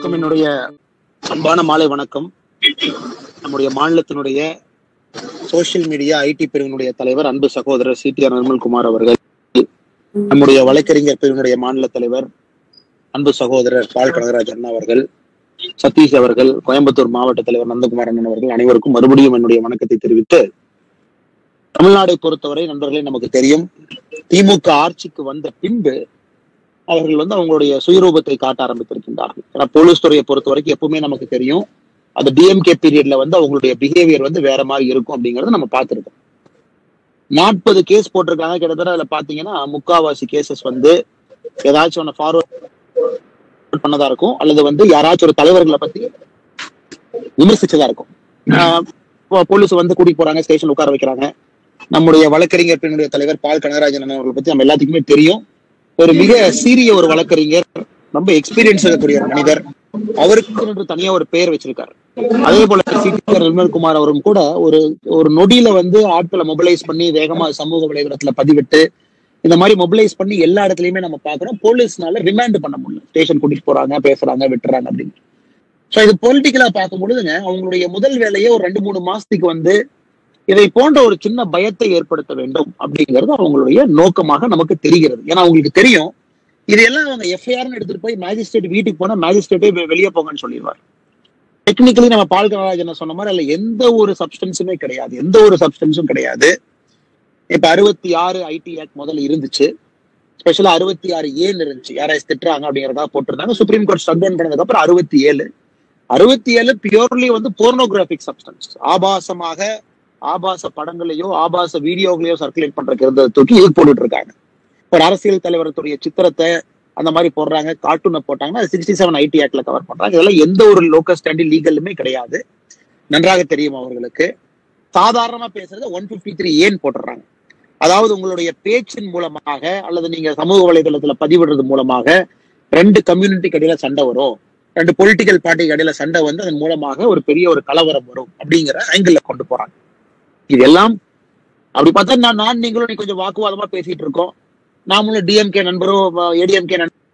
அனைவருக்கும் என்னுடைய அன்பான மாலை வணக்கம் நம்முடைய மாநிலத்தினுடைய சோசியல் மீடியா ஐடி பிரிவினுடைய தலைவர் அன்பு சகோதரர் சிடிஆர் நிர்மல்குமார் அவர்கள் நம்முடைய வழக்கறிஞர் பிரிவினுடைய மாநில தலைவர் அன்பு சகோதரர் பால் கனகராஜ் அண்ணா அவர்கள் சதீஷ் அவர்கள் கோயம்புத்தூர் மாவட்ட தலைவர் நந்தகுமார் அண்ணன் அவர்கள் அனைவருக்கும் மறுபடியும் என்னுடைய வணக்கத்தை தெரிவித்து தமிழ்நாடை பொறுத்தவரை நண்பர்களே நமக்கு தெரியும் திமுக ஆட்சிக்கு வந்த பின்பு அவர்கள் வந்து அவங்களுடைய சுயரூபத்தை காட்ட ஆரம்பித்திருக்கின்றார்கள் ஏன்னா போலீஸ் துறையை பொறுத்த வரைக்கும் எப்பவுமே நமக்கு தெரியும் அது டிஎம்கே பீரியட்ல வந்து அவங்களுடைய பிஹேவியர் வந்து வேற மாதிரி இருக்கும் அப்படிங்கறத நம்ம பார்த்திருக்கோம் நாற்பது கேஸ் போட்டிருக்காங்க கிட்டத்தட்ட அதுல பாத்தீங்கன்னா முக்காவாசி கேசஸ் வந்து ஏதாச்சும் ஒன்று ஃபார்வர்ட் பண்ணதா இருக்கும் அல்லது வந்து யாராச்சும் ஒரு தலைவர்களை பத்தி விமர்சிச்சதா இருக்கும் ஆஹ் போ- போலீஸ் வந்து கூட்டிட்டு போறாங்க ஸ்டேஷன் உட்கார வைக்கிறாங்க நம்முடைய வழக்கறிஞர் பிரிவினுடைய தலைவர் பால் கனகராஜன் அண்ணன் அவர்களை பத்தி நம்ம எல்லாத்துக்குமே தெரியும் ஒரு மிக சீரிய ஒரு வழக்கறிஞர் ரொம்ப எக்ஸ்பீரியன்ஸ் இருக்கக்கூடிய ஒரு மனிதர் அவருக்கு என்று தனியா ஒரு பெயர் வச்சிருக்காரு அதே போல சிடிஆர் நிர்மல்குமார் அவரும் கூட ஒரு ஒரு நொடியில வந்து ஆட்களை மொபிலைஸ் பண்ணி வேகமா சமூக வலைதளத்துல பதிவிட்டு இந்த மாதிரி மொபிலைஸ் பண்ணி எல்லா இடத்துலயுமே நம்ம பாக்குறோம் போலீஸ்னால ரிமாண்ட் பண்ண முடியல ஸ்டேஷன் கூட்டிட்டு போறாங்க பேசுறாங்க விட்டுறாங்க அப்படின்னு சோ இது பொலிட்டிக்கலா பார்க்கும் பொழுதுங்க அவங்களுடைய முதல் வேலையே ஒரு ரெண்டு மூணு மாசத்துக்கு வந்து இதை போன்ற ஒரு சின்ன பயத்தை ஏற்படுத்த வேண்டும் அப்படிங்கிறது அவங்களுடைய நோக்கமாக நமக்கு தெரிகிறது ஏன்னா அவங்களுக்கு தெரியும் இதெல்லாம் அவங்க எஃப்ஐஆர்னு எடுத்துட்டு போய் மேஜிஸ்ட்ரேட் வீட்டுக்கு போனா மேஜிஸ்ட்ரேட்டே வெளியே போங்கன்னு சொல்லிடுவார் டெக்னிக்கலி நம்ம பால் கனராஜன் சொன்ன மாதிரி அதுல எந்த ஒரு சப்ஸ்டன்ஸுமே கிடையாது எந்த ஒரு சப்ஸ்டன்ஸும் கிடையாது இப்ப அறுபத்தி ஆறு ஐடி ஆக்ட் முதல்ல இருந்துச்சு ஸ்பெஷலா அறுபத்தி ஆறு ஏன்னு இருந்துச்சு யாராச்சும் திட்டுறாங்க அப்படிங்கறதா போட்டிருந்தாங்க சுப்ரீம் கோர்ட் ஸ்டட் பண்ணதுக்கு அப்புறம் அறுபத்தி ஏழு அறுபத்தி ஏழு பியூர்லி வந்து போர்னோகிராபிக் சப்ஸ்டன்ஸ் ஆபாசமாக ஆபாச படங்களையோ ஆபாச வீடியோகளையோ சர்க்குலேட் பண்றதுக்கு இருந்ததை தூக்கி இது போட்டுட்டு இருக்காங்க ஒரு அரசியல் தலைவரத்துடைய சித்திரத்தை அந்த மாதிரி போடுறாங்க கார்ட்டூனை போட்டாங்கன்னா சிக்ஸ்டி செவன் ஐடி ஆக்ட்ல கவர் பண்றாங்க இதெல்லாம் எந்த ஒரு லோக்கல் ஸ்டாண்டி லீகலுமே கிடையாது நன்றாக தெரியும் அவர்களுக்கு சாதாரணமா பேசுறது ஒன் பிப்டி த்ரீ ஏன் போட்டுறாங்க அதாவது உங்களுடைய பேச்சின் மூலமாக அல்லது நீங்க சமூக வலைதளத்துல பதிவிடுறது மூலமாக ரெண்டு கம்யூனிட்டிக்கு இடையில சண்டை வரும் ரெண்டு பொலிட்டிக்கல் பார்ட்டிக்கு இடையில சண்டை வந்து அதன் மூலமாக ஒரு பெரிய ஒரு கலவரம் வரும் அப்படிங்கிற ஆங்கிள் கொண்டு போறாங்க இதெல்லாம் அப்படி பார்த்தா நான் நான் நீங்களும் நீ கொஞ்சம் வாக்குவாதமா பேசிட்டு இருக்கோம் நாமளும் டிஎம்கே நண்பரும் ஏடிஎம்கே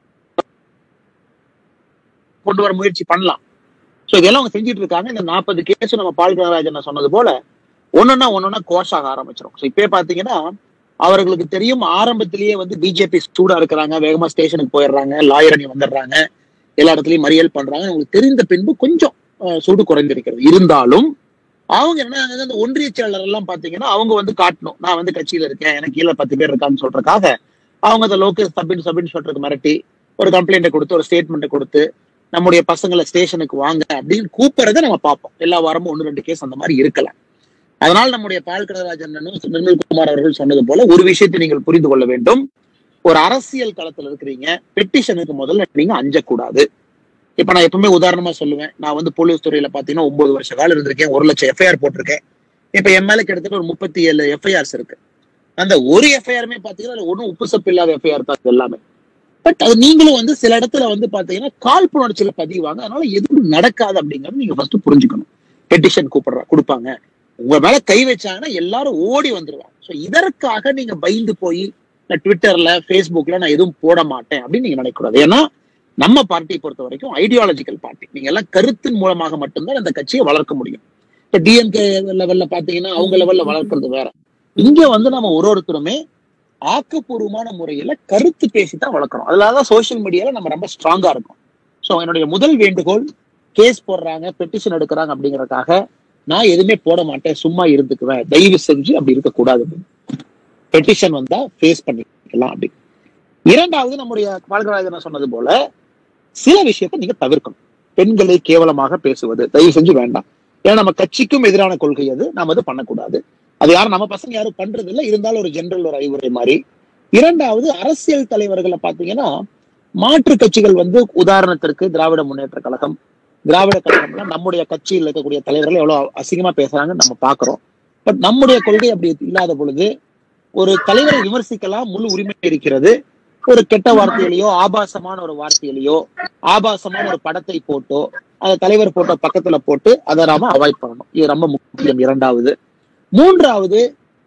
கொண்டு வர முயற்சி பண்ணலாம் சோ இதெல்லாம் அவங்க செஞ்சுட்டு இருக்காங்க இந்த நாற்பது கேஸ் நம்ம பால் கனகராஜன் சொன்னது போல ஒன்னொன்னா ஒன்னொன்னா கோர்ஸ் ஆக ஆரம்பிச்சிடும் ஸோ இப்பயே பாத்தீங்கன்னா அவர்களுக்கு தெரியும் ஆரம்பத்திலேயே வந்து பிஜேபி ஸ்டூடா இருக்கிறாங்க வேகமா ஸ்டேஷனுக்கு போயிடுறாங்க லாயர் அணி வந்துடுறாங்க எல்லா இடத்துலயும் மறியல் பண்றாங்க உங்களுக்கு தெரிந்த பின்பு கொஞ்சம் அஹ், சூடு குறைந்திருக்கிறது இருந்தாலும் அவங்க என்ன ஆகுது, அந்த ஒன்றிய செயலர் எல்லாம் பாத்தீங்கன்னா அவங்க வந்து காட்டணும் நான் வந்து கட்சியில இருக்கேன் எனக்கு கீழே பத்து பேர் இருக்கான்னு சொல்றதுக்காக அவங்க அந்த லோக்கல் சப் சப் இன்ஸ்பெக்டருக்கு மிரட்டி ஒரு கம்ப்ளைண்ட்டை கொடுத்து ஒரு ஸ்டேட்மெண்ட்டை கொடுத்து நம்முடைய பசங்களை ஸ்டேஷனுக்கு வாங்க அப்படின்னு கூப்பிடுறத நம்ம பார்ப்போம் எல்லா வாரமும் ஒன்று ரெண்டு கேஸ் அந்த மாதிரி இருக்கலாம் அதனால நம்முடைய பால் கடராஜன் நிர்மல்குமார் அவர்கள் சொன்னது போல ஒரு விஷயத்தை நீங்கள் புரிந்து கொள்ள வேண்டும் ஒரு அரசியல் களத்துல இருக்கிறீங்க பெட்டிஷனுக்கு முதல்ல நீங்க அஞ்சக்கூடாது இப்ப நான் எப்பவுமே உதாரணமா சொல்லுவேன் நான் வந்து போலீஸ் துறையில பாத்தீங்கன்னா ஒன்பது வருஷ காலம் இருந்திருக்கேன் ஒரு லட்சம் எஃப்ஐஆர் போட்டிருக்கேன் இப்ப என் மேல கிட்டத்தட்ட ஒரு முப்பத்தி ஏழு எஃப்ஐஆர்ஸ் இருக்கு அந்த ஒரு எஃப்ஐஆருமே பாத்தீங்கன்னா அதுல ஒன்றும் உப்பு சப்பு இல்லாத எஃப்ஐஆர் தான் இது எல்லாமே பட் அது நீங்களும் வந்து சில இடத்துல வந்து பாத்தீங்கன்னா காழ்ப்புணர்ச்சியில பதிவாங்க அதனால எதுவும் நடக்காது அப்படிங்கறது நீங்க ஃபர்ஸ்ட் புரிஞ்சுக்கணும் பெட்டிஷன் கூப்பிடுற கொடுப்பாங்க உங்க மேல கை வச்சாங்கன்னா எல்லாரும் ஓடி வந்துருவாங்க சோ இதற்காக நீங்க பயந்து போய் நான் ட்விட்டர்ல ஃபேஸ்புக்ல நான் எதுவும் போட மாட்டேன் அப்படின்னு நீங்க நினைக்கக்கூடாது ஏன்னா நம்ம பார்ட்டியை பொறுத்த வரைக்கும் ஐடியாலஜிக்கல் பார்ட்டி நீங்க எல்லாம் கருத்தின் மூலமாக மட்டும்தான் அந்த கட்சியை வளர்க்க முடியும் இப்ப டிஎம்கே லெவல்ல பாத்தீங்கன்னா அவங்க லெவல்ல வளர்க்கறது வேற இங்க வந்து நம்ம ஒரு ஒருத்தருமே ஆக்கப்பூர்வமான முறையில கருத்து பேசித்தான் வளர்க்கணும் அதனாலதான் சோஷியல் மீடியால நம்ம ரொம்ப ஸ்ட்ராங்கா இருக்கும் சோ என்னுடைய முதல் வேண்டுகோள் கேஸ் போடுறாங்க பெட்டிஷன் எடுக்கிறாங்க அப்படிங்கறதுக்காக நான் எதுவுமே போட மாட்டேன் சும்மா இருந்துக்குவேன் தயவு செஞ்சு அப்படி இருக்கக்கூடாது பெட்டிஷன் வந்தா ஃபேஸ் பண்ணிக்கலாம் அப்படி இரண்டாவது நம்முடைய பால்கராஜன் சொன்னது போல சில விஷயத்தை நீங்க தவிர்க்கணும் பெண்களை கேவலமாக பேசுவது தயவு செஞ்சு வேண்டாம் ஏன்னா நம்ம கட்சிக்கும் எதிரான கொள்கை அது நாம அது பண்ணக்கூடாது அது யாரும் நம்ம பசங்க யாரும் பண்றது இல்லை இருந்தாலும் ஒரு ஜெனரல் ஒரு அறிவுரை மாதிரி இரண்டாவது அரசியல் தலைவர்களை பாத்தீங்கன்னா மாற்று கட்சிகள் வந்து உதாரணத்திற்கு திராவிட முன்னேற்ற கழகம் திராவிட கழகம்ல நம்முடைய கட்சியில் இருக்கக்கூடிய தலைவர்கள் எவ்வளவு அசிங்கமா பேசுறாங்கன்னு நம்ம பாக்குறோம் பட் நம்முடைய கொள்கை அப்படி இல்லாத பொழுது ஒரு தலைவரை விமர்சிக்கலாம் முழு உரிமை இருக்கிறது ஒரு கெட்ட வார்த்தையிலையோ ஆபாசமான ஒரு வார்த்தையிலையோ ஆபாசமான ஒரு படத்தை போட்டோ அந்த தலைவர் போட்டோ பக்கத்துல போட்டு அதை நாம அவாய்ட் பண்ணணும் இது ரொம்ப முக்கியம் இரண்டாவது மூன்றாவது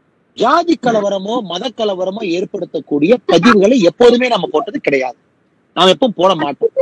ஜாதி கலவரமோ மத கலவரமோ ஏற்படுத்தக்கூடிய பதிவுகளை எப்போதுமே நம்ம போட்டது கிடையாது நாம் எப்பவும் போட மாட்டோம்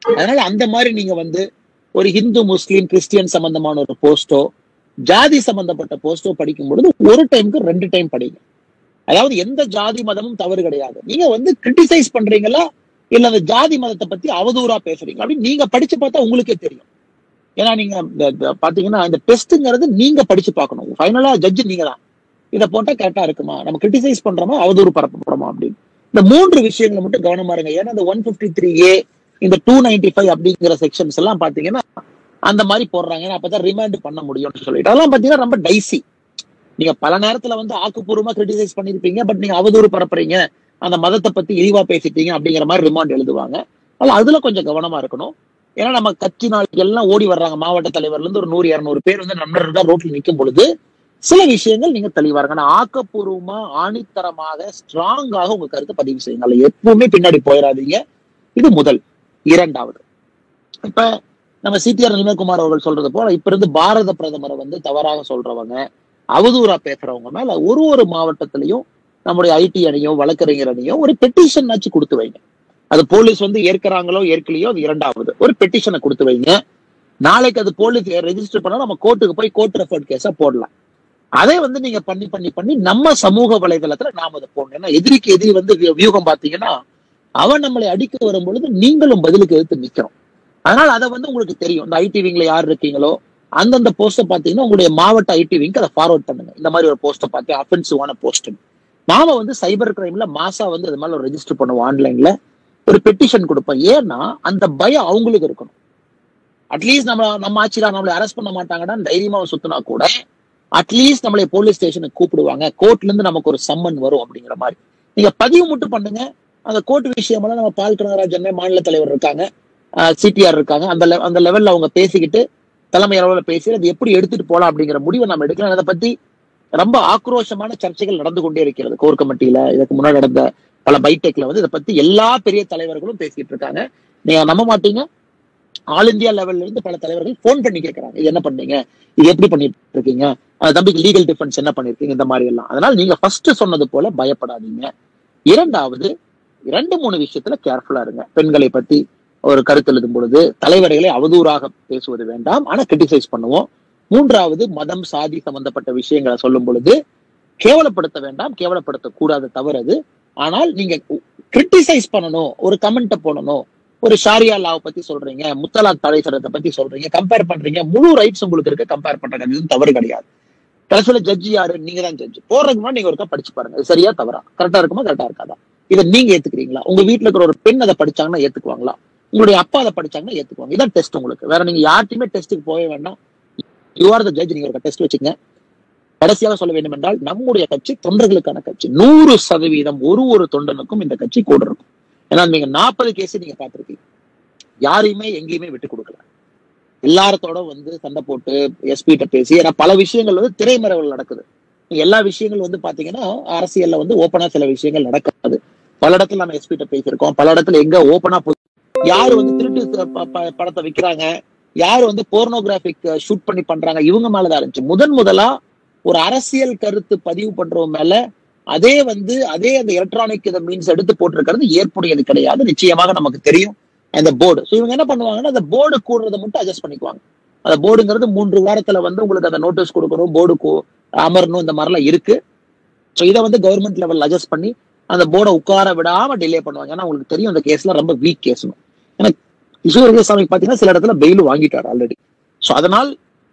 அதனால அந்த மாதிரி நீங்க வந்து ஒரு ஹிந்து முஸ்லீம் கிறிஸ்டியன் சம்பந்தமான ஒரு போஸ்டோ ஜாதி சம்பந்தப்பட்ட போஸ்டோ படிக்கும் பொழுது ஒரு டைம்க்கு ரெண்டு டைம் படிங்க அதாவது எந்த ஜாதி மதமும் தவறு கிடையாது நீங்க வந்து கிரிட்டிசைஸ் பண்றீங்களா இல்ல அந்த ஜாதி மதத்தை பத்தி அவதூறா பேசுறீங்க அப்படின்னு நீங்க படிச்சு பார்த்தா உங்களுக்கே தெரியும் ஏன்னா நீங்க இந்த- இந்த பாத்தீங்கன்னா இந்த டெஸ்ட்ங்கிறது நீங்க படிச்சு பார்க்கணும் ஃபைனலா ஜட்ஜ் நீங்க தான் இதை போட்டா கரெக்டா இருக்குமா நம்ம கிரிட்டிசைஸ் பண்றோமா அவதூறு பரப்பப்படுமா அப்படின்னு இந்த மூன்று விஷயங்களை மட்டும் கவனமா இருங்க ஏன்னா இந்த ஒன் பிப்டி த்ரீ ஏ இந்த டூ நைன்டி ஃபைவ் அப்படிங்கிற செக்ஷன்ஸ் எல்லாம் பாத்தீங்கன்னா அந்த மாதிரி போடுறாங்க ஏன்னா அப்பதான் ரிமாண்ட் பண்ண முடியும்னு சொல்லிட்டு அதெல்லாம் பாத்தீங்கன்னா ரொம்ப டைசி நீங்க பல நேரத்துல வந்து ஆக்கப்பூர்வமா கிரிட்டிசைஸ் பண்ணிருப்பீங்க பட் நீங்க அவதூறு பரப்புறீங்க அந்த மதத்தை பத்தி இழிவா பேசிட்டீங்க அப்படிங்கிற மாதிரி ரிமாண்ட் எழுதுவாங்க அதனால அதுல கொஞ்சம் கவனமா இருக்கணும் ஏன்னா நம்ம கட்சி நாளைக்கு எல்லாம் ஓடி வர்றாங்க மாவட்ட தலைவர்ல இருந்து ஒரு நூறு இருநூறு பேர் வந்து நண்பர்கள் தான் ரோட்ல நிக்கும் பொழுது சில விஷயங்கள் நீங்க தெளிவா இருங்க ஆனா ஆக்கப்பூர்வமா ஆணித்தரமாக ஸ்ட்ராங்காக உங்க கருத்தை பதிவு செய்யுங்க அதுல எப்பவுமே பின்னாடி போயிடாதீங்க இது முதல் இரண்டாவது இப்ப நம்ம சிடிஆர் நிர்மல்குமார் அவர்கள் சொல்றது போல இப்ப இருந்து பாரத பிரதமரை வந்து தவறாக சொல்றவங்க அவதூறா பேசுறவங்க மேல ஒரு ஒரு மாவட்டத்திலையும் நம்முடைய ஐடி அணியும் வழக்கறிஞர் அணியும் ஒரு பெட்டிஷன் ஆச்சு கொடுத்து வைங்க அது போலீஸ் வந்து ஏற்கிறாங்களோ ஏற்கலையோ அது இரண்டாவது ஒரு பெட்டிஷனை கொடுத்து வைங்க நாளைக்கு அது போலீஸ் ரெஜிஸ்டர் பண்ணா நம்ம கோர்ட்டுக்கு போய் கோர்ட் ரெஃபர்ட் கேஸா போடலாம் அதே வந்து நீங்க பண்ணி பண்ணி பண்ணி நம்ம சமூக வலைதளத்துல நாம அதை போடணும் ஏன்னா எதிரிக்கு எதிரி வந்து வியூ- வியூகம் பாத்தீங்கன்னா அவன் நம்மளை அடிக்க வரும் பொழுது நீங்களும் பதிலுக்கு எடுத்து நிக்கிறோம் அதனால அதை வந்து உங்களுக்கு தெரியும் இந்த ஐடி விங்ல யார் இருக்கீங்களோ அந்தந்த போஸ்ட்டை பாத்தீங்கன்னா உங்களுடைய மாவட்ட ஐடி விங்க்கு அதை ஃபார்வர்ட் பண்ணுங்க இந்த மாதிரி ஒரு போஸ்ட்டை பார்த்து அஃபென்சிவான போஸ்ட் நாம வந்து சைபர் கிரைம்ல மாசா வந்து அது மேல ரெஜிஸ்டர் பண்ணுவோம் ஆன்லைன்ல ஒரு பெட்டிஷன் கொடுப்போம் ஏன்னா அந்த பயம் அவங்களுக்கு இருக்கணும் அட்லீஸ்ட் நம்ம நம்ம ஆட்சியில நம்மளை அரெஸ்ட் பண்ண மாட்டாங்கன்னா தைரியமா சுத்தினா கூட அட்லீஸ்ட் நம்மளை போலீஸ் ஸ்டேஷனுக்கு கூப்பிடுவாங்க கோர்ட்ல இருந்து நமக்கு ஒரு சம்மன் வரும் அப்படிங்கிற மாதிரி நீங்க பதிவு மட்டும் பண்ணுங்க அந்த கோர்ட் விஷயமெல்லாம் நம்ம பால் கனகராஜன் மாநில தலைவர் இருக்காங்க சிடிஆர் இருக்காங்க அந்த le- அந்த லெவல்ல அவங்க பேசிக்கிட்டு தலைமை அளவுல பேசி அது எப்படி எடுத்துட்டு போலாம் அப்படிங்கிற முடிவை நம்ம எடுக்கலாம் அதை பத்தி ரொம்ப ஆக்ரோஷமான சர்ச்சைகள் நடந்து கொண்டே இருக்கிறது கோர் கமிட்டியில இதுக்கு முன்னாடி நடந்த பல பைடெக்ல வந்து இதை பத்தி எல்லா பெரிய தலைவர்களும் பேசிட்டு இருக்காங்க நீங்க நம்ப மாட்டீங்க ஆல் இந்தியா லெவல்ல இருந்து பல தலைவர்கள் ஃபோன் பண்ணி கேட்கறாங்க இது என்ன பண்ணீங்க இது எப்படி பண்ணிட்டு இருக்கீங்க அந்த தம்பிக்கு லீகல் டிஃபென்ஸ் என்ன பண்ணிருக்கீங்க இந்த மாதிரி எல்லாம் அதனால நீங்க ஃபர்ஸ்ட் சொன்னது போல பயப்படாதீங்க இரண்டாவது இரண்டு மூணு விஷயத்துல கேர்ஃபுல்லா இருங்க பெண்களை பத்தி ஒரு கருத்து எழுதும் பொழுது தலைவர்களை அவதூறாக பேசுவது வேண்டாம் ஆனா கிரிட்டிசைஸ் பண்ணுவோம் மூன்றாவது மதம் சாதி சம்பந்தப்பட்ட விஷயங்களை சொல்லும் பொழுது கேவலப்படுத்த வேண்டாம் கேவலப்படுத்த கூடாது தவறது ஆனால் நீங்க கிரிட்டிசைஸ் பண்ணணும் ஒரு கமெண்ட்டை போடணும் ஒரு ஷாரியா லாவை பத்தி சொல்றீங்க முத்தலாக் தடை சட்டத்தை பத்தி சொல்றீங்க கம்பேர் பண்றீங்க முழு ரைட்ஸ் உங்களுக்கு இருக்கு கம்பேர் பண்றது அது எதுவும் தவறு கிடையாது கடைசியில ஜட்ஜி யாரு நீங்க தான் ஜட்ஜ் போறதுக்கு முன்னாடி நீங்க ஒருக்கா படிச்சு பாருங்க இது சரியா தவறா கரெக்டா இருக்குமா கரெக்டா இருக்காதா இதை நீங்க ஏத்துக்கிறீங்களா உங்க வீட்டுல இருக்கிற ஒரு பெண் அதை படிச்சாங்கன்னா ஏத்துக்குவாங்களா உங்களுடைய அப்பா அதை படிச்சாங்கன்னா ஏத்துக்குவாங்க இதான் டெஸ்ட் உங்களுக்கு வேற நீங்க யார்ட்டையுமே டெஸ்ட்டுக்கு போக வேண்டாம் யூ ஆர் த ஜட்ஜ் நீங்க ஒரு டெஸ்ட் வச்சுங்க கடைசியாக சொல்ல வேண்டும் என்றால் நம்முடைய கட்சி தொண்டர்களுக்கான கட்சி நூறு சதவீதம் ஒரு ஒரு தொண்டனுக்கும் இந்த கட்சி கூட இருக்கும் ஏன்னா நீங்க நாற்பது கேஸ் நீங்க பார்த்திருக்கீங்க யாரையுமே எங்கேயுமே விட்டு கொடுக்கல எல்லாரத்தோட வந்து சண்டை போட்டு எஸ்பிட்ட பேசி ஏன்னா பல விஷயங்கள் வந்து திரைமறைவில் நடக்குது நீங்க எல்லா விஷயங்கள் வந்து பாத்தீங்கன்னா அரசியல்ல வந்து ஓப்பனா சில விஷயங்கள் நடக்காது பல இடத்துல நம்ம எஸ்பிட்ட பேசியிருக்கோம் பல இடத்துல எங்க ஓப்பனா யாரு வந்து திருட்டு ப- ப- படத்தை விக்கிறாங்க யாரு வந்து போர்னோகிராபிக் ஷூட் பண்ணி பண்றாங்க இவங்க மேலதான் இருந்துச்சு முதன் முதலா ஒரு அரசியல் கருத்து பதிவு பண்றவங்க மேல அதே வந்து அதே அந்த எலக்ட்ரானிக் இதை மீன்ஸ் எடுத்து போட்டிருக்கிறது ஏற்புடையது கிடையாது நிச்சயமாக நமக்கு தெரியும் அந்த போர்டு ஸோ இவங்க என்ன பண்ணுவாங்கன்னா அந்த போர்டு கூடுறதை மட்டும் அட்ஜஸ்ட் பண்ணிக்குவாங்க அந்த போர்டுங்கிறது மூன்று வாரத்துல வந்து உங்களுக்கு அந்த நோட்டீஸ் கொடுக்கணும் போர்டு அமரணும் இந்த மாதிரிலாம் இருக்கு ஸோ இதை வந்து கவர்மெண்ட் லெவல் அட்ஜஸ்ட் பண்ணி அந்த போர்டை உட்கார விடாம டிலே பண்ணுவாங்க ஏன்னா உங்களுக்கு தெரியும் அந்த கேஸ்ல ரொம்ப வீக் கேஸ்னு ஏன்னா கிஷோர் கேசாமி பாத்தீங்கன்னா சில இடத்துல பெயில் வாங்கிட்டார் ஆல்ரெடி ஸோ அதனால்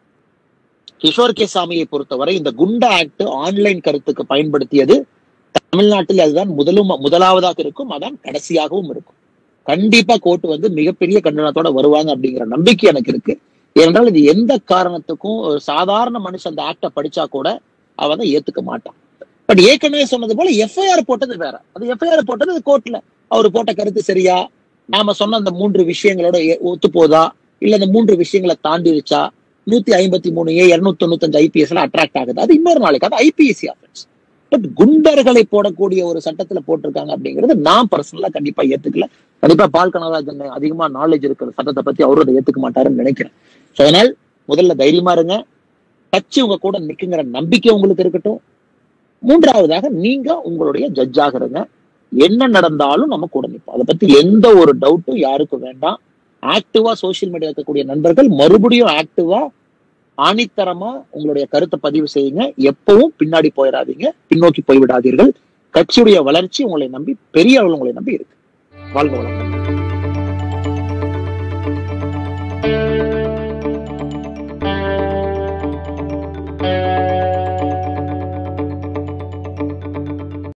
கிஷோர் கே சாமியை பொறுத்தவரை இந்த குண்டா ஆக்ட் ஆன்லைன் கருத்துக்கு பயன்படுத்தியது தமிழ்நாட்டில் அதுதான் முதலும் முதலாவதாக இருக்கும் அதான் கடைசியாகவும் இருக்கும் கண்டிப்பா கோர்ட் வந்து மிகப்பெரிய கண்டனத்தோட வருவாங்க அப்படிங்கிற நம்பிக்கை எனக்கு இருக்கு ஏனென்றால் இது எந்த காரணத்துக்கும் ஒரு சாதாரண மனுஷன் அந்த ஆக்டை படிச்சா கூட அவன் தான் ஏத்துக்க மாட்டான் பட் ஏற்கனவே சொன்னது போல எஃப்ஐஆர் போட்டது வேற அது எஃப்ஐஆர் போட்டது கோர்ட்ல அவர் போட்ட கருத்து சரியா நாம சொன்ன அந்த மூன்று விஷயங்களோட ஏ- ஒத்து போதா இல்ல அந்த மூன்று விஷயங்களை தாண்டிடுச்சா நூத்தி ஐம்பத்தி மூணு ஏ இருநூத்தி தொண்ணூத்தஞ்சு ஐபிஎஸ் எல்லாம் அட்ராக்ட் ஆகுது அது இன்னொரு நாளைக்கு அது ஐபிஎஸ்சி ஆஃபென்ஸ் பட் குண்டர்களை போடக்கூடிய ஒரு சட்டத்துல போட்டிருக்காங்க அப்படிங்கிறது நான் பர்சனலா கண்டிப்பா ஏத்துக்கல கண்டிப்பா பால் கனகராஜன் அதிகமா நாலேஜ் இருக்கிற சட்டத்தை பத்தி அவரும் அதை ஏத்துக்க மாட்டாருன்னு நினைக்கிறேன் So, அதனால் முதல்ல தைரியமா இருங்க கட்சி உங்க கூட நிக்குங்கிற நம்பிக்கை உங்களுக்கு இருக்கட்டும் மூன்றாவதாக நீங்க உங்களுடைய ஜட்ஜாக இருங்க என்ன நடந்தாலும் நம்ம கூட நிற்போம் அதை பத்தி எந்த ஒரு டவுட்டும் யாருக்கும் வேண்டாம் ஆக்டிவா சோசியல் மீடியா இருக்கக்கூடிய நண்பர்கள் மறுபடியும் ஆக்டிவா ஆணித்தரமா உங்களுடைய கருத்தை பதிவு செய்யுங்க எப்பவும் பின்னாடி போயிடாதீங்க பின்னோக்கி போய்விடாதீர்கள் கட்சியுடைய வளர்ச்சி உங்களை நம்பி பெரிய அளவில் உங்களை நம்பி இருக்கு வாழ்க வளம்